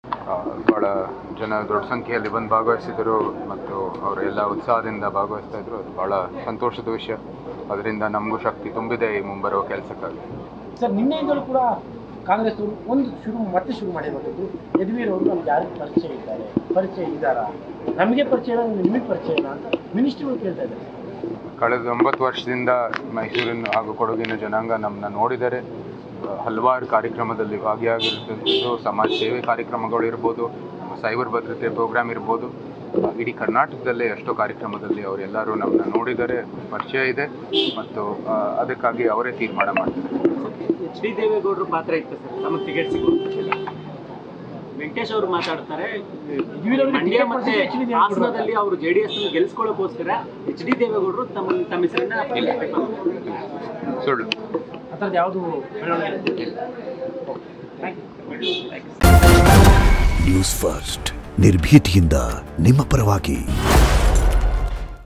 ಆ, ಭಾಳ ಜನ ದೊಡ್ಡ ಸಂಖ್ಯೆಯಲ್ಲಿ ಬಂದು ಭಾಗವಹಿಸಿದರು ಮತ್ತು ಅವರೆಲ್ಲ ಉತ್ಸಾಹದಿಂದ ಭಾಗವಹಿಸ್ತಾ ಇದ್ರು ಅದು ಭಾಳ ಸಂತೋಷದ ವಿಷಯ ಅದರಿಂದ ನಮಗೂ ಶಕ್ತಿ ತುಂಬಿದೆ ಈ ಮುಂಬರುವ ಕೆಲಸಕ್ಕಾಗಿ ಸರ್ ನಿನ್ನೆಯಿಂದಲೂ ಕೂಡ ಕಾಂಗ್ರೆಸ್ ಅವರು ಒಂದು ಶುರು ಮತ್ತೆ ಶುರು ಮಾಡಿರೋದು ಯದುವೀರ್ ಅವರು ನಮ್ಗೆ ಯಾರಿಗೆ ಪರಿಚಯ ಇದ್ದಾರೆ ಪರಿಚಯ ಇದ್ದಾರಾ ನಮಗೆ ಪರಿಚಯ ಇಲ್ಲ ನಿಮಗೆ ಪರಿಚಯ ಇಲ್ಲ ಅಂತ ಮಿನಿಸ್ಟ್ರಿಗಳು ಕೇಳ್ತಾ ಇದ್ದಾರೆ ಕಳೆದ ಒಂಬತ್ತು ವರ್ಷದಿಂದ ಮೈಸೂರಿನ ಹಾಗೂ ಕೊಡಗಿನ ಜನಾಂಗ ನಮ್ಮನ್ನ ನೋಡಿದರೆ ಆ, ಹಲವಾರು ಕಾರ್ಯಕ್ರಮದಲ್ಲಿ ಭಾಗಿಯಾಗಿರುವಂಥದ್ದು ಸಮಾಜ ಸೇವೆ ಕಾರ್ಯಕ್ರಮಗಳು ಇರ್ಬೋದು ಸೈಬರ್ ಭದ್ರತೆ ಪ್ರೋಗ್ರಾಮ್ ಇರ್ಬೋದು ಆ, ಇಡೀ ಕರ್ನಾಟಕದಲ್ಲೇ ಎಷ್ಟೋ ಕಾರ್ಯಕ್ರಮದಲ್ಲಿ ಅವರೆಲ್ಲರೂ ನಮ್ಮನ್ನ ನೋಡಿದರೆ ಪರಿಚಯ ಇದೆ ಮತ್ತು ಆ, ಅದಕ್ಕಾಗಿ ಅವರೇ ತೀರ್ಮಾನ ಮಾಡ್ತಾರೆ ಎಚ್ ಡಿ ದೇವೇಗೌಡರ ಪಾತ್ರ ಇತ್ತು ಸರ್ ನಮಗೆ ಟಿಕೆಟ್ ಸಿಗೋದಿಲ್ಲ ವೆಂಕಟೇಶ್ ಅವರು ಮಾತಾಡ್ತಾರೆ ಯದುವೀರ್ ಅವ್ರಿಗೆ ಮಂಡ್ಯ ticket ಮತ್ತೆ ಕೊಡ್ಸಿದ್ದು ಎಚ್ ಡಿ ದೇವೇಗೌಡರು. ಹಾಸನದಲ್ಲಿ ಅವರು ಜೆ ಡಿ ಎಸ್ ಗೆಲ್ಸ್ಕೊಳ್ಳೋಕೋಸ್ಕರ ಎಚ್ ಡಿ ದೇವೇಗೌಡರು ತಮ್ಮ ತಮ್ಮ ಹೆಸರನ್ನ ಸುಳ್ಳು ಆ ಥರದ್ದು ಯಾವುದು ಬೆಳವಣಿಗೆ ಇಲ್ಲ. ನ್ಯೂಸ್ ಫಸ್ಟ್ ನಿರ್ಭೀತಿಯಿಂದ ನಿಮ್ಮ ಪರವಾಗಿ